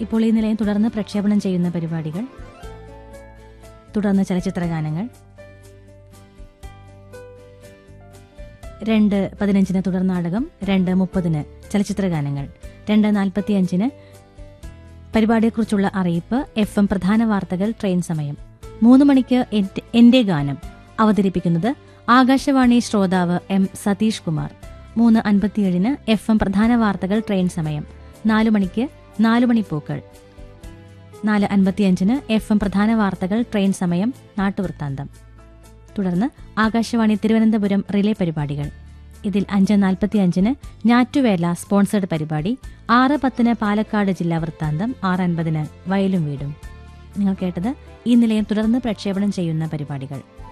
ഇപ്പോൾ ഈ നിലയം തുടർന്ന് പ്രക്ഷേപണം ചെയ്യുന്ന പരിപാടികൾ തുടർന്ന് ചലച്ചിത്ര ഗാനങ്ങൾ രണ്ട് പതിനഞ്ചിന് തുടർ നാടകം രണ്ട് മുപ്പതിന് ചലച്ചിത്ര ഗാനങ്ങൾ രണ്ട് നാൽപ്പത്തിയഞ്ചിന് പരിപാടിയെക്കുറിച്ചുള്ള അറിയിപ്പ് എഫ് എം പ്രധാന വാർത്തകൾ ട്രെയിൻ സമയം മൂന്ന് മണിക്ക് എന്റെ- എന്റെ ഗാനം അവതരിപ്പിക്കുന്നത് ആകാശവാണി ശ്രോതാവ് എം സതീഷ് കുമാർ മൂന്ന് അൻപത്തിയേഴിന് എഫ് എം പ്രധാന വാർത്തകൾ ട്രെയിൻ സമയം നാലു മണിക്ക് നാലു മണിപ്പൂക്കൾ നാല് അൻപത്തിയഞ്ചിന് എഫ് എം പ്രധാന വാർത്തകൾ ട്രെയിൻ സമയം നാട്ടുവൃത്താന്തം തുടർന്ന് ആകാശവാണി തിരുവനന്തപുരം റിലേ പരിപാടികൾ ഇതിൽ അഞ്ച് നാൽപ്പത്തിയഞ്ചിന് ഞാറ്റുവേല സ്പോൺസേഡ് പരിപാടി ആറ് പത്തിന് പാലക്കാട് ജില്ലാ വൃത്താന്തം ആറ് അൻപതിന് വയലും വീടും നിങ്ങൾ കേട്ടത് ഈ നിലയം തുടർന്ന് പ്രക്ഷേപണം ചെയ്യുന്ന പരിപാടികൾ